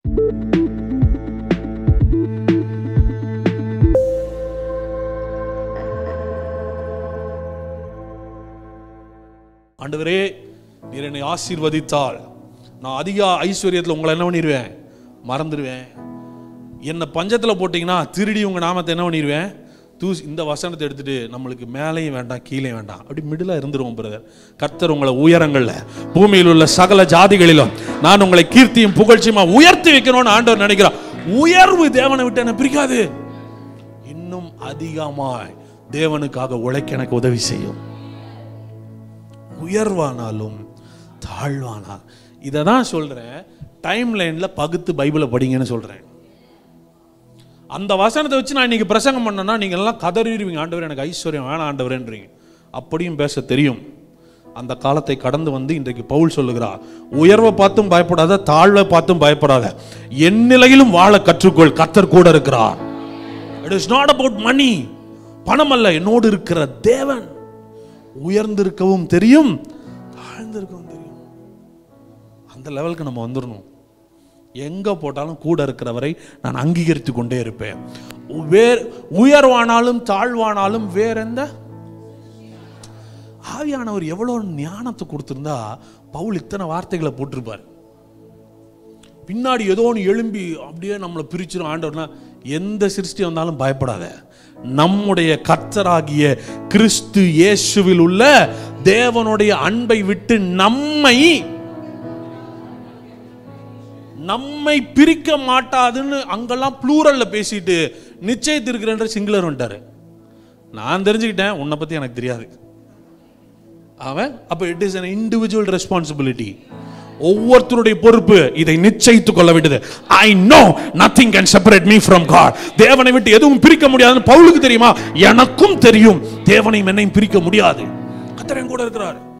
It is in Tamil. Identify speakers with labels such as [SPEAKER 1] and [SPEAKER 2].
[SPEAKER 1] ஆண்டவரே நீர் என்னை ஆசீர்வதித்தால் நான் அதிக ஐஸ்வர்யத்தில் உங்களை என்ன பண்ணிடுவேன் மறந்துடுவேன் என்னை பஞ்சத்தில் போட்டிங்கன்னா திருடி உங்கள் நாமத்தை என்ன பண்ணிடுவேன் தூசி இந்த வசனத்தை எடுத்துட்டு நம்மளுக்கு மேலேயும் வேண்டாம் கீழே வேண்டாம் அப்படி மிடிலாக இருந்துருவோம் பிரதர் கர்த்தர் உங்களை உயரங்களில் பூமியில் உள்ள சகல ஜாதிகளிலும் நான் உங்களை கீர்த்தியும் புகழ்ச்சியுமா உயர்த்தி வைக்கணும்னு ஆண்டவர் நினைக்கிறார் உயர்வு தேவனை விட்டு என்ன பிரிக்காது இன்னும் அதிகமாய் தேவனுக்காக உழைக்க எனக்கு உதவி செய்யும் உயர்வானாலும் தாழ்வானால் இதை தான் சொல்கிறேன் டைம் லைனில் பகுத்து பைபிளை படிங்கன்னு சொல்கிறேன் அந்த வசனத்தை வச்சு நான் இன்னைக்கு பிரசங்கம் பண்ணேன்னா நீங்கள் எல்லாம் கதறிடுவீங்க ஆண்டவர் எனக்கு ஐஸ்வர்யம் வேணாம் ஆண்டவரேன்றீங்க அப்படியும் பேச தெரியும் அந்த காலத்தை கடந்து வந்து இன்றைக்கு பவுல் சொல்லுகிறார் உயர்வை பார்த்தும் பயப்படாத தாழ்வை பார்த்தும் பயப்படாத என் நிலையிலும் வாழ கற்றுக்கொள் கத்தர் கூட இருக்கிறார் it is not about money பணம் அல்ல என்னோடு இருக்கிற தேவன் உயர்ந்திருக்கவும் தெரியும் தாழ்ந்திருக்கவும் தெரியும் அந்த லெவலுக்கு நம்ம வந்துடணும் எங்க போட்டாலும் கூட இருக்கிறவரை நான் அங்கீகரித்து கொண்டே இருப்பேன் வேர் உயர்வானாலும் தாழ்வானாலும் வேற எந்த ஆவியானவர் எவ்வளவு ஞானத்தை கொடுத்திருந்தா பவுல் இத்தனை வார்த்தைகளை போட்டிருப்பார் பின்னாடி ஏதோ ஒன்று எழும்பி அப்படியே நம்மளை பிரிச்சிடும் ஆண்டவர்னா எந்த சிருஷ்டி வந்தாலும் பயப்படாத நம்முடைய கர்த்தராகிய கிறிஸ்து இயேசுவில் உள்ள தேவனுடைய அன்பை விட்டு நம்மை நம்மை பிரிக்க மாட்டாதுன்னு அங்கெல்லாம் ப்ளூரல்ல பேசிட்டு நிச்சயத்திருக்கிறன்ற சிங்குலர் வந்துட்டாரு நான் தெரிஞ்சுக்கிட்டேன் உன்னை பத்தி எனக்கு தெரியாது அவன் அப்ப it is an individual responsibility ஒவ்வொருத்தருடைய பொறுப்பு இதை நிச்சயித்துக் கொள்ள வேண்டியது I know nothing can separate me from God தேவனை விட்டு எதுவும் பிரிக்க முடியாதுன்னு பவுலுக்கு தெரியுமா எனக்கும் தெரியும் தேவனையும் என்னையும் பிரிக்க முடியாது கத்தரன் கூட இருக்கிறார்